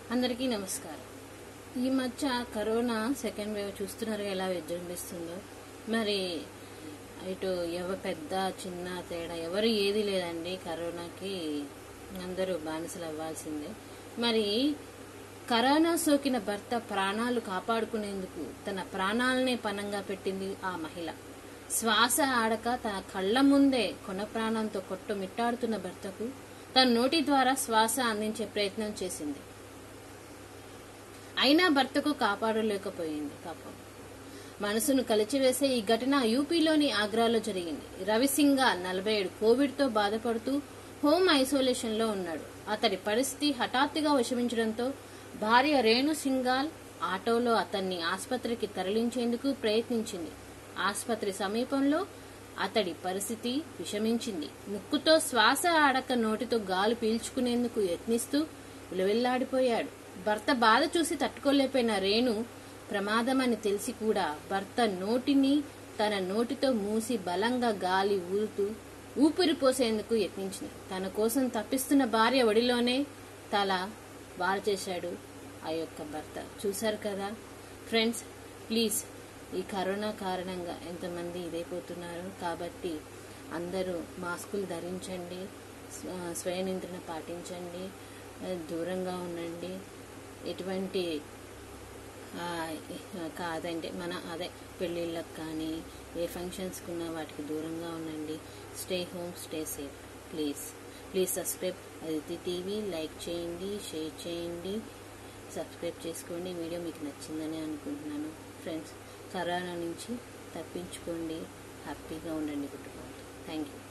అందరికీ నమస్కారం ఈ మధ్య కరోనా సెకండ్ వేవ్ చూస్తున్నారు ఎలా విజృంభిస్తుందో మరి ఇటు ఎవరు పెద్ద చిన్న తేడా ఎవరు ఏది లేదండి కరోనాకి అందరూ బానిసలు అవ్వాల్సిందే మరి కరోనా సోకిన భర్త ప్రాణాలు కాపాడుకునేందుకు తన ప్రాణాలనే పనంగా పెట్టింది ఆ మహిళ శ్వాస ఆడక తన కళ్ళ ముందే కొన ప్రాణంతో కొట్టుమిట్టాడుతున్న భర్తకు తన నోటి ద్వారా శ్వాస అందించే ప్రయత్నం చేసింది అయినా భర్తకు కాపాడలేకపోయింది పాపం మనసును కలిచివేసే ఈ ఘటన యూపీలోని ఆగ్రాలో జరిగింది రవిసింగా నలభై ఏడు కోవిడ్ తో బాధపడుతూ హోమ్ ఐసోలేషన్ లో ఉన్నాడు అతడి పరిస్థితి హఠాత్తుగా విషమించడంతో భార్య రేణు సింగాల్ ఆటోలో అతన్ని ఆసుపత్రికి తరలించేందుకు ప్రయత్నించింది ఆసుపత్రి సమీపంలో అతడి పరిస్థితి విషమించింది ముక్కుతో శ్వాస ఆడక నోటితో గాలి పీల్చుకునేందుకు యత్నిస్తూ విలువెల్లాడిపోయాడు భర్త బాధ చూసి తట్టుకోలేకపోయిన రేణు ప్రమాదమని తెలిసి కూడా భర్త నోటిని తన నోటితో మూసి బలంగా గాలి ఊరుతూ ఊపిరి పోసేందుకు యత్నించింది తన కోసం తప్పిస్తున్న భార్య ఒడిలోనే తల బాల్ చేశాడు ఆ యొక్క భర్త చూశారు కదా ఫ్రెండ్స్ ప్లీజ్ ఈ కరోనా కారణంగా ఎంతమంది ఇదైపోతున్నారు కాబట్టి అందరూ మాస్కులు ధరించండి స్వ- స్వయ నియంత్రణ పాటించండి ఆ, దూరంగా ఉండండి ఎటువంటి ఆ, కాదండి మన అదే పెళ్ళిళ్ళకి కానీ ఏ ఫంక్షన్స్కి ఉన్నా వాటికి దూరంగా ఉండండి stay home stay safe please please subscribe Aditi TV like చేయండి షేర్ చేయండి సబ్స్క్రైబ్ చేసుకోండి ఈ వీడియో మీకు నచ్చిందని అనుకుంటున్నాను ఫ్రెండ్స్ కరోనా నుంచి తప్పించుకోండి హ్యాపీగా ఉండండి కుటుంబంతో థ్యాంక్ యూ